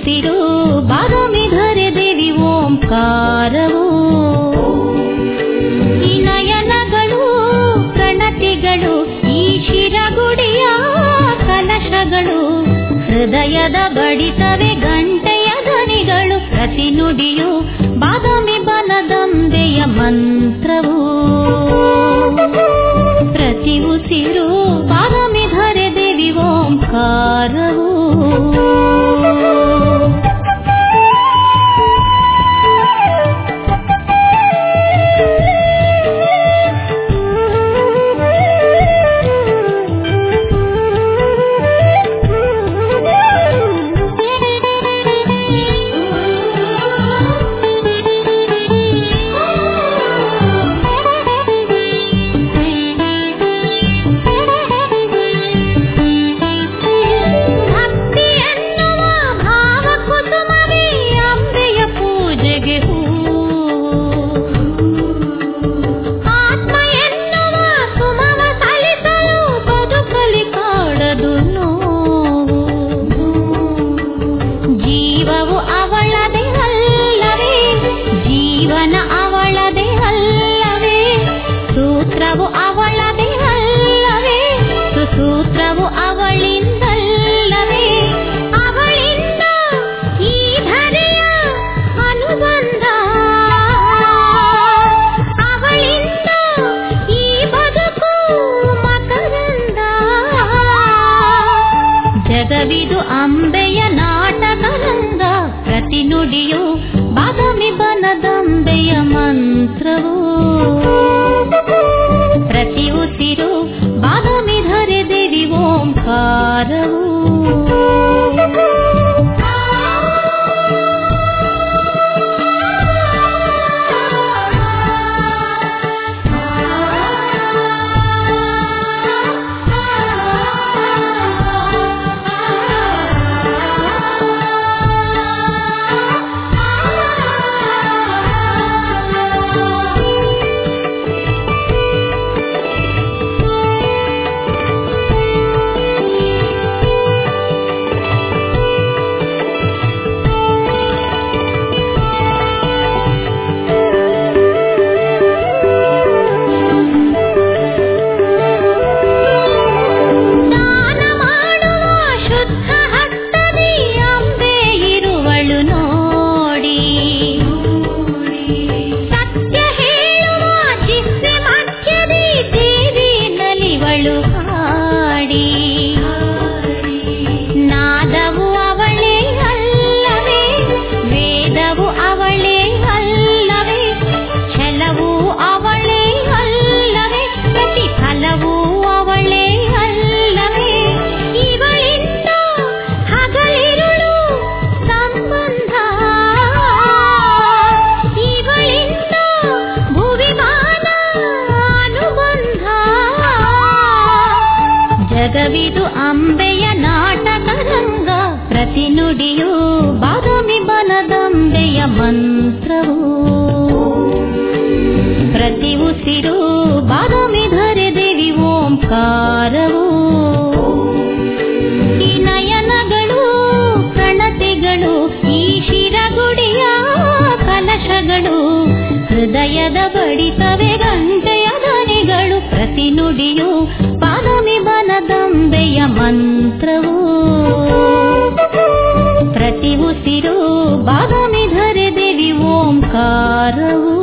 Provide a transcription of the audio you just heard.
ಉಸಿರು ಬಾದಾಮಿಧರೆ ದೇವಿ ಓಂಕಾರವು ಈ ನಯನಗಳು ಪ್ರಣತಿಗಳು ಈ ಶಿರಗುಡಿಯ ಕಲಶಗಳು ಹೃದಯದ ಬಡಿತವೆ ಗಂಟೆಯ ಧ್ವನಿಗಳು ಪ್ರತಿ ನುಡಿಯು ಬಾದಾಮಿ ಬನದಂಬೆಯ ಮಂತ್ರವು ಪ್ರತಿ ಉಸಿರು ಬಾದಾಮಿ ಧರೆ ದೇವಿ ಓಂಕಾರವು ಭಕ್ತಿ ಎನ್ನುವ ಭಾವ ಕುಸುಮವೇ ಅಂಬೆಯ ಪೂಜೆಗೆ ಹೂ ಆತ್ಮ ಎನ್ನುವ ಸುಮವ ಸಲಿಸಲು ಬದುಕಲಿ ಕಾಡದು ನೋವು ಜೀವವು ಅವಳದೆ ಅಲ್ಲವೇ ಜೀವನ ಅವಳದೆ ಅಲ್ಲವೇ ಸೂತ್ರವು ಅವಳದೆ ಅಲ್ಲವೇ ಸುಸೂತ್ರವು ಅವಳಿಂದಲ್ಲವೇ ಅವಳಿಂದ ಈ ಧರೆಯ ಅನುಬಂಧ ಅವಳಿಂದ ಈ ಬದುಕು ಮಕರಂದ ಜಗವಿದು ಅಂಬೆಯ ನಾಟಕರಂಗ ಪ್ರತಿ ನುಡಿಯು ಬಾದಾಮಿ ಬನದಂಬೆಯ ಮಂತ್ರವು ಪ್ರತಿ ಉಸಿರು ಬಾದಾಮಿ ಧರೆ ದೇವಿ ಓಂಕಾರವು ಸ್ನಾನ ಮಾಡುವ ಶುದ್ಧ ಹಸ್ತದಿ ಅಂಬೆ ಇರುವಳು ನೋಡಿ ಸತ್ಯ ಹೇಳುವ ಜಿಸ್ಸೆ ಮಧ್ಯದಿ ದೇವಿ ನಲಿವಳು ಹಾಡಿ ನಾದವು ಅವಳೇ ಅಲ್ಲವೇ ವೇದವು ಅವಳೇ ಅಲ್ಲವೇ ಛಲವು ಅವಳೇ ಅಲ್ಲವೇ ಪ್ರತಿಫಲವು ಅವಳೇ ಅಲ್ಲವೇ ಇವಳಿಂದ ಹಗಲಿರುಳು ಸಂಬಂಧ ಇವಳಿಂದ ಭುವಿಮಾನ ಅನುಬಂಧ ಜಗವಿದು ಅಂಬೆಯ ನಾಟಕರಂಗ ಪ್ರತಿ ನುಡಿಯು ಬಾದಾಮಿ ಬನದಂಬೆಯ ಮಂತ್ರವು ಪ್ರತಿ ಉಸಿರು ಬಾದಾಮಿ ಧರೆ ದೇವಿ ಓಂಕಾರವು ಈ ನಯನಗಳು ಪ್ರಣತಿಗಳು ಈ ಶಿರಗುಡಿಯ ಕಲಶಗಳು ಹೃದಯದ ಬಡಿತವೆ ಗಂಟೆಯ ಧ್ವನಿಗಳು ಪ್ರತಿ ನುಡಿಯು ಬಾದಾಮಿ ಬನದಂಬೆಯ ಮಂತ್ರವು ಪ್ರತಿ ಉಸಿರು ಬಾದಾಮಿ ಧರೆ ದೇವಿ ಓಂಕಾರವು